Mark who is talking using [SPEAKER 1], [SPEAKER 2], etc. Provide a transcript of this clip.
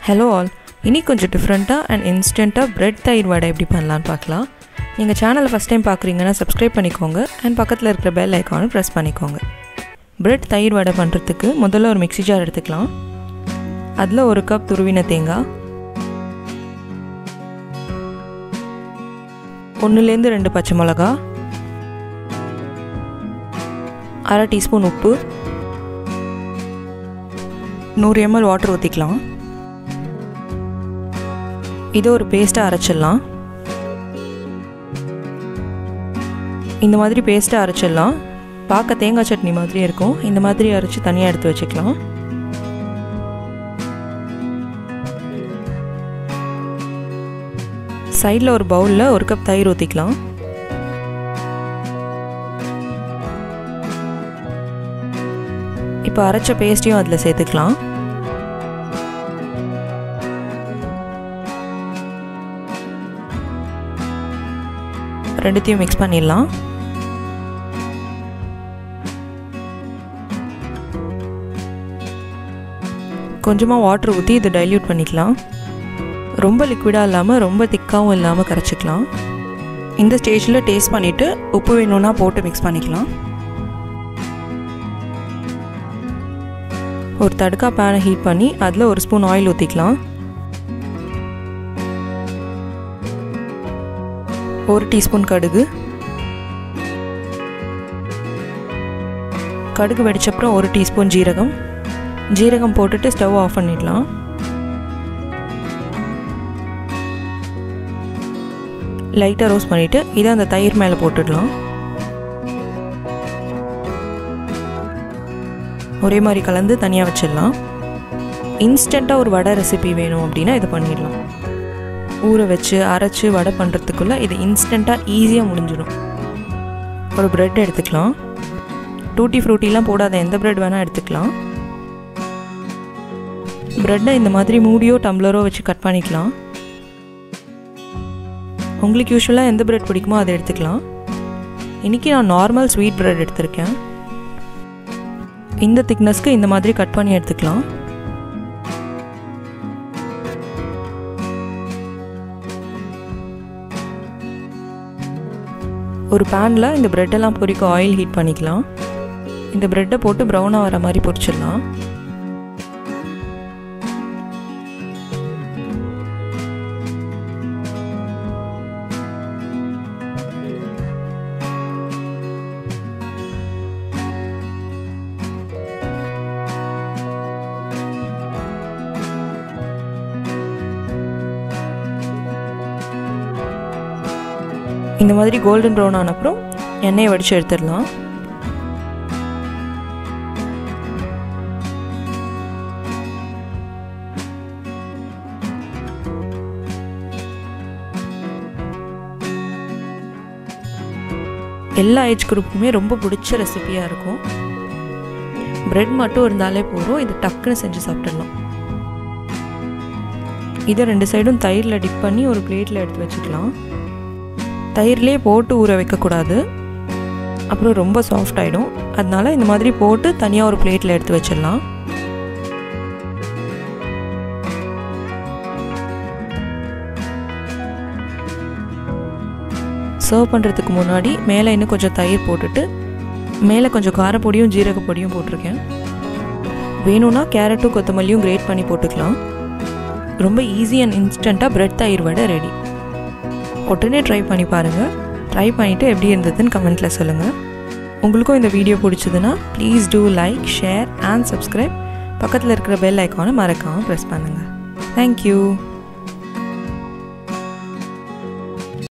[SPEAKER 1] hello all இனி கொஞ்சம் டிஃப்ரெண்ட்டாக அண்ட் இன்ஸ்டண்ட்டாக பிரெட் தயிர் வடை எப்படி பண்ணலான்னு பார்க்கலாம் நீங்கள் சேனலை ஃபஸ்ட் டைம் பார்க்குறீங்கன்னா சப்ஸ்கிரைப் பண்ணிக்கோங்க அண்ட் பக்கத்தில் இருக்கிற பெல் ஐக்கானை ப்ரெஸ் பண்ணிக்கோங்க பிரெட் தயிர் வடை பண்ணுறதுக்கு முதல்ல ஒரு மிக்ஸி ஜார் எடுத்துக்கலாம் அதில் ஒரு கப் துருவின தேங்காய் ஒன்றுலேருந்து ரெண்டு பச்சை மிளகா அரை டீஸ்பூன் உப்பு நூறு எம்எல் வாட்டர் ஊற்றிக்கலாம் இதை ஒரு பேஸ்ட்டாக அரைச்சிடலாம் இந்த மாதிரி பேஸ்ட்டாக அரைச்சிடலாம் பார்க்க தேங்காய் சட்னி மாதிரி இருக்கும் இந்த மாதிரி அரைச்சி தனியாக எடுத்து வச்சுக்கலாம் சைடில் ஒரு பவுலில் ஒரு கப் தயிர் ஊற்றிக்கலாம் இப்போ அரைச்ச பேஸ்ட்டையும் அதில் சேர்த்துக்கலாம் ரெண்டுத்தையும் மிக்ஸ் பண்ணிடலாம் கொஞ்சமாக வாட்டர் ஊற்றி இதை டைல்யூட் பண்ணிக்கலாம் ரொம்ப லிக்விடாக இல்லாமல் ரொம்ப திக்காகவும் இல்லாமல் கரைச்சிக்கலாம் இந்த ஸ்டேஜில் டேஸ்ட் பண்ணிவிட்டு உப்பு வேணும்னா போட்டு மிக்ஸ் பண்ணிக்கலாம் ஒரு தடுக்கா பேனை ஹீட் பண்ணி அதில் ஒரு ஸ்பூன் ஆயில் ஊற்றிக்கலாம் ஒரு டீஸ்பூன் கடுகு கடுகு வெடிச்சப்புறம் ஒரு டீஸ்பூன் ஜீரகம் ஜீரகம் போட்டுட்டு ஸ்டவ் ஆஃப் பண்ணிடலாம் லைட்டாக ரோஸ்ட் பண்ணிவிட்டு இதை அந்த தயிர் மேலே போட்டுடலாம் ஒரே மாதிரி கலந்து தனியாக வச்சிடலாம் இன்ஸ்டண்ட்டாக ஒரு வடை ரெசிபி வேணும் அப்படின்னா இதை பண்ணிடலாம் ஊற வச்சு அரைச்சி வடை பண்ணுறதுக்குள்ளே இது இன்ஸ்டண்ட்டாக ஈஸியாக முடிஞ்சிடும் ஒரு ப்ரெட் எடுத்துக்கலாம் டூட்டி ஃப்ரூட்டிலாம் போடாத எந்த ப்ரெட் வேணால் எடுத்துக்கலாம் ப்ரெட்டை இந்த மாதிரி மூடியோ டம்ளரோ வச்சு கட் பண்ணிக்கலாம் உங்களுக்கு யூஸ்வலாக எந்த ப்ரெட் பிடிக்குமோ அதை எடுத்துக்கலாம் இன்றைக்கி நான் நார்மல் ஸ்வீட் ப்ரெட் எடுத்திருக்கேன் இந்த திக்னஸ்க்கு இந்த மாதிரி கட் பண்ணி எடுத்துக்கலாம் ஒரு பேனில் இந்த ப்ரெட்டெல்லாம் பொரிக்க ஆயில் ஹீட் பண்ணிக்கலாம் இந்த ப்ரெட்டை போட்டு ப்ரௌனாக வர மாதிரி பொரிச்சிடலாம் இந்த மாதிரி கோல்டன் ப்ரௌன் ஆன அப்புறம் எண்ணெயை வடித்து எடுத்துடலாம் எல்லா ஏஜ் குரூப்புக்குமே ரொம்ப பிடிச்ச ரெசிபியாக இருக்கும் ப்ரெட் மட்டும் இருந்தாலே போதும் இது டக்குன்னு செஞ்சு சாப்பிட்டுடலாம் இதை ரெண்டு சைடும் தயிரில் டிப் பண்ணி ஒரு பிளேட்டில் எடுத்து வச்சுக்கலாம் தயிர்லேயே போட்டு ஊற வைக்கக்கூடாது அப்புறம் ரொம்ப சாஃப்ட் ஆகிடும் அதனால இந்த மாதிரி போட்டு தனியாக ஒரு பிளேட்டில் எடுத்து வச்சிடலாம் சர்வ் பண்ணுறதுக்கு முன்னாடி மேலே இன்னும் கொஞ்சம் தயிர் போட்டுட்டு மேலே கொஞ்சம் காரப்பொடியும் ஜீரகப்பொடியும் போட்டிருக்கேன் வேணும்னா கேரட்டும் கொத்தமல்லியும் கிரேட் பண்ணி போட்டுக்கலாம் ரொம்ப ஈஸி அண்ட் இன்ஸ்டண்ட்டாக ப்ரெட் தயிர் வடை ரெடி உடனே ட்ரை பண்ணி பாருங்கள் ட்ரை பண்ணிவிட்டு எப்படி இருந்ததுன்னு கமெண்ட்டில் சொல்லுங்கள் உங்களுக்கும் இந்த வீடியோ பிடிச்சதுன்னா please do like share and subscribe பக்கத்தில் இருக்கிற பெல் ஐக்கானை மறக்காமல் ப்ரெஸ் பண்ணுங்கள் தேங்க்யூ